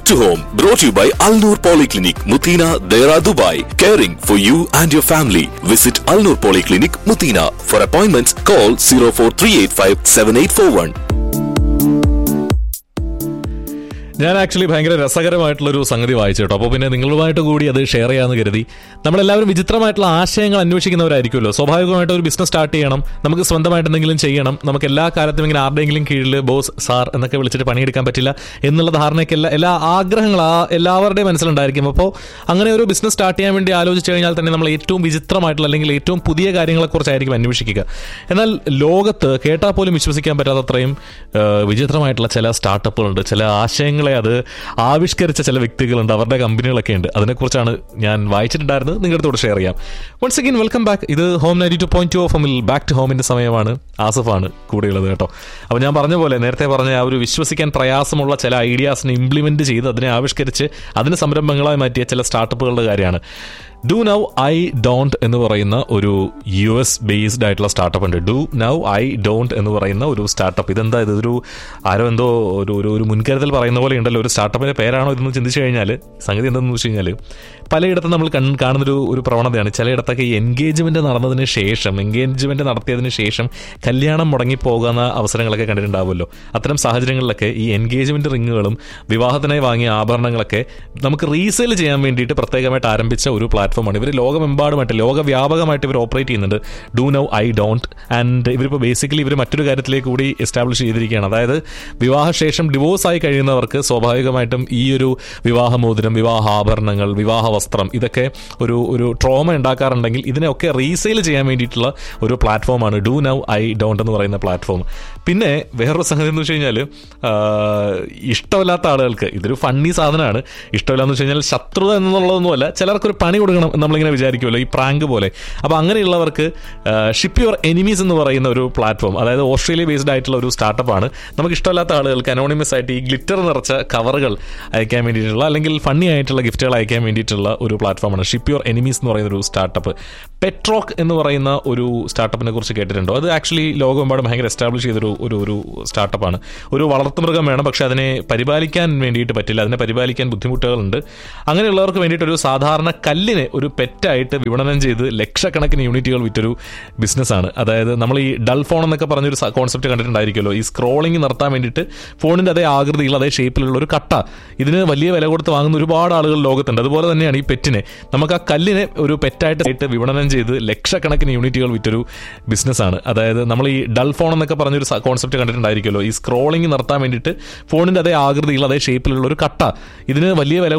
Back to home, brought to you by Al Noor Polyclinic, Mutina, Dera, Dubai. Caring for you and your family. Visit Al Noor Polyclinic, Mutina. For appointments, call 04385 7841. ഞാൻ actually ഭയങ്കര രസകരമായിട്ടുള്ളൊരു സംഗതി വായിച്ചു കേട്ടോ അപ്പോൾ പിന്നെ നിങ്ങളുമായിട്ട് കൂടി അത് ഷെയർ ചെയ്യാമെന്ന് കരുതി നമ്മളെല്ലാവരും വിചിത്രമായിട്ടുള്ള ആശയങ്ങൾ അന്വേഷിക്കുന്നവരായിരിക്കുമല്ലോ സ്വാഭാവികമായിട്ട് ഒരു ബിസിനസ് സ്റ്റാർട്ട് ചെയ്യണം നമുക്ക് സ്വന്തമായിട്ട് എന്തെങ്കിലും ചെയ്യണം നമുക്ക് എല്ലാ കാലത്തും ഇങ്ങനെ ആരുടെയെങ്കിലും കീഴിൽ ബോസ് സാർ എന്നൊക്കെ വിളിച്ചിട്ട് പണിയെടുക്കാൻ പറ്റില്ല എന്നുള്ള ധാരണയ്ക്ക് എല്ലാ എല്ലാ ആഗ്രഹങ്ങൾ ആ എല്ലാവരുടെയും മനസ്സിലുണ്ടായിരിക്കും അപ്പോൾ അങ്ങനെ ഒരു ബിസിനസ് സ്റ്റാർട്ട് ചെയ്യാൻ വേണ്ടി ആലോചിച്ച് കഴിഞ്ഞാൽ തന്നെ നമ്മൾ ഏറ്റവും വിചിത്രമായിട്ടുള്ള അല്ലെങ്കിൽ ഏറ്റവും പുതിയ കാര്യങ്ങളെക്കുറിച്ചായിരിക്കും അന്വേഷിക്കുക എന്നാൽ ലോകത്ത് കേട്ടാൽ പോലും വിശ്വസിക്കാൻ പറ്റാത്തത്രയും ആ, വിചിത്രമായിട്ടുള്ള ചില സ്റ്റാർട്ടപ്പുകളുണ്ട് ചില ആശയങ്ങളെ അത് ആവിഷ്കരിച്ച ചില വ്യക്തികളുണ്ട് അവരുടെ കമ്പനികളൊക്കെ ഉണ്ട് അതിനെക്കുറിച്ചാണ് ഞാൻ വായിച്ചിട്ടുണ്ടായിരുന്നത് നിങ്ങളുടെ കൂടെ ഷെയർ ചെയ്യാം വൺസ് അഗൈൻ വെൽക്കം ബാക്ക് ഇത് home ninety two point two of back to ഹോമിന്റെ സമയമാണ് ആസഫാണ് കൂടെയുള്ളത് കേട്ടോ അപ്പോൾ ഞാൻ പറഞ്ഞ പോലെ നേരത്തെ പറഞ്ഞ ആ ഒരു വിശ്വസിക്കാൻ പ്രയാസമുള്ള ചില ഐഡിയാസിനെ ഇംപ്ലിമെന്റ് ചെയ്ത് അതിനെ ആവിഷ്കരിച്ച് അതിന് സംരംഭങ്ങളായി മാറ്റിയ ചില സ്റ്റാർട്ടപ്പുകളുടെ കാര്യമാണ് ഡു നൗ ഐ ഡോണ്ട് എന്ന് പറയുന്ന ഒരു യു എസ് ബേസ്ഡ് ആയിട്ടുള്ള സ്റ്റാർട്ടപ്പ് ഉണ്ട് ഡു നൗ ഐ ഡോണ്ട് എന്ന് പറയുന്ന ഒരു സ്റ്റാർട്ടപ്പ് ഇതെന്താ ഇത് ഒരു ആരോ എന്തോ ഒരു ഒരു ഒരു മുൻകരുതൽ പറയുന്ന പോലെ ഉണ്ടല്ലോ ഒരു സ്റ്റാർട്ടപ്പിന്റെ പേരാണോ ഇതെന്ന് ചിന്തിച്ചു കഴിഞ്ഞാൽ സംഗതി എന്താണെന്ന് വെച്ച് കഴിഞ്ഞാൽ പലയിടത്തും നമ്മൾ കൺ കാണുന്നൊരു ഒരു പ്രവണതയാണ് ചിലയിടത്തൊക്കെ ഈ എൻഗേജ്മെന്റ് നടന്നതിന് ശേഷം എൻഗേജ്മെന്റ് നടത്തിയതിന് ശേഷം കല്യാണം മുടങ്ങി പോകുന്ന അവസരങ്ങളൊക്കെ കണ്ടിട്ടുണ്ടാവുമല്ലോ അത്തരം സാഹചര്യങ്ങളിലൊക്കെ ഈ എൻഗേജ്മെന്റ് റിങ്ങുകളും വിവാഹത്തിനായി വാങ്ങിയ ആഭരണങ്ങളൊക്കെ നമുക്ക് റീസെയിൽ ചെയ്യാൻ വേണ്ടിയിട്ട് പ്രത്യേകമായിട്ട് ആരംഭിച്ച ഒരു പ്ലാറ്റ്ഫോമാണ് ഇവർ ലോകമെമ്പാടുമായിട്ട് ലോകവ്യാപകമായിട്ട് ഇവർ ഓപ്പറേറ്റ് ചെയ്യുന്നുണ്ട് do now I don't and ഇവരിപ്പോൾ ബേസിക്കലി ഇവർ മറ്റൊരു കാര്യത്തിലേക്ക് കൂടി എസ്റ്റാബ്ലിഷ് ചെയ്തിരിക്കുകയാണ് അതായത് വിവാഹശേഷം ഡിവോഴ്സ് ആയി കഴിയുന്നവർക്ക് സ്വാഭാവികമായിട്ടും ഈ ഒരു വിവാഹമോതിരം വിവാഹാഭരണങ്ങൾ വിവാഹ വസ്ത്രം ഇതൊക്കെ ഒരു ഒരു ട്രോമ ഉണ്ടാക്കാറുണ്ടെങ്കിൽ ഇതിനെയൊക്കെ റീസെയിൽ ചെയ്യാൻ വേണ്ടിയിട്ടുള്ള ഒരു പ്ലാറ്റ്ഫോമാണ് ഡു നൗ ഐ ഡോണ്ട് എന്ന് പറയുന്ന പ്ലാറ്റ്ഫോം പിന്നെ വേറൊരു സംഗതി എന്ന് വെച്ച് കഴിഞ്ഞാൽ ഇഷ്ടമില്ലാത്ത ആളുകൾക്ക് ഇതൊരു ഫണ്ണി സാധനമാണ് ഇഷ്ടമില്ലാന്ന് വെച്ച് കഴിഞ്ഞാൽ ശത്രുത എന്നുള്ളതൊന്നുമല്ല ചിലർക്കൊരു പണി കൊടുക്കണം എന്ന് നമ്മളിങ്ങനെ വിചാരിക്കുമല്ലോ ഈ പ്രാങ്ക് പോലെ അപ്പോൾ അങ്ങനെയുള്ളവർക്ക് ഷിപ്പ് യുവർ എനിമീസ് എന്ന് പറയുന്ന ഒരു പ്ലാറ്റ്ഫോം അതായത് ഓസ്ട്രേലിയ ബേസ്ഡ് ആയിട്ടുള്ള ഒരു സ്റ്റാർട്ടപ്പാണ് നമുക്ക് ഇഷ്ടമില്ലാത്ത ആളുകൾക്ക് അനോണിമസ് ആയിട്ട് ഈ ഗ്ലിറ്റർ നിറച്ച കവറുകൾ അയക്കാൻ വേണ്ടിയിട്ടുള്ള അല്ലെങ്കിൽ ഫണ്ണി ആയിട്ടുള്ള ഗിഫ്റ്റുകൾ അയക്കാൻ വേണ്ടിയിട്ടുള്ള ഒരു പ്ലാറ്റ്ഫോമാണ് ഷിപ്പ് യുവർ എനിമീസ് എന്ന് പറയുന്ന ഒരു സ്റ്റാർട്ടപ്പ് പെട്രോക്ക് എന്ന് പറയുന്ന ഒരു സ്റ്റാർട്ടപ്പിനെ കുറിച്ച് കേട്ടിട്ടുണ്ടോ അത് ആക്ച്വലി ലോകമെമ്പാടും ഭയങ്കര എസ്റ്റാബ്ലിഷ് ചെയ്തൊരു ഒരു ഒരു സ്റ്റാർട്ടപ്പാണ് ഒരു വളർത്തുമൃഗം വേണം പക്ഷെ അതിനെ പരിപാലിക്കാൻ വേണ്ടിയിട്ട് പറ്റില്ല അതിനെ പരിപാലിക്കാൻ ബുദ്ധിമുട്ടുകളുണ്ട് അങ്ങനെയുള്ളവർക്ക് വേണ്ടിയിട്ട് ഒരു സാധാരണ കല്ലിനെ ഒരു പെറ്റായിട്ട് വിപണനം ചെയ്ത് ലക്ഷക്കണക്കിന് യൂണിറ്റുകൾ വിറ്റൊരു ബിസിനസ്സാണ് അതായത് നമ്മൾ ഈ ഡൾ ഫോൺ എന്നൊക്കെ പറഞ്ഞൊരു കോൺസെപ്റ്റ് കണ്ടിട്ടുണ്ടായിരിക്കുമല്ലോ ഈ സ്ക്രോളിംഗ് നിർത്താൻ വേണ്ടിയിട്ട് ഫോണിന്റെ അതേ ആകൃതിയിൽ അതേ ഷേപ്പിലുള്ള ഒരു കട്ട ഇതിന് വലിയ വില കൊടുത്ത് വാങ്ങുന്ന ഒരുപാട് ആളുകൾ ലോകത്തുണ്ട് അതുപോലെ തന്നെയാണ് ഈ പെറ്റിനെ നമുക്ക് ആ കല്ലിനെ ഒരു പെറ്റായിട്ട് ആയിട്ട് വിപണനം ചെയ്ത് ലക്ഷക്കണക്കിന് യൂണിറ്റുകൾ വിറ്റൊരു ബിസിനസ്സാണ് അതായത് നമ്മൾ ഈ ഡൾ ഫോൺ എന്നൊക്കെ പറഞ്ഞൊരു കോൺസെപ്റ്റ് കണ്ടിട്ടുണ്ടായിരിക്കുമല്ലോ ഈ സ്ക്രോളിംഗ് നിർത്താൻ വേണ്ടിയിട്ട് ഫോണിന്റെ അതേ ആകൃതിയിൽ അതേ ഷേപ്പിലുള്ള ഒരു കട്ട ഇതിന് വലിയ വില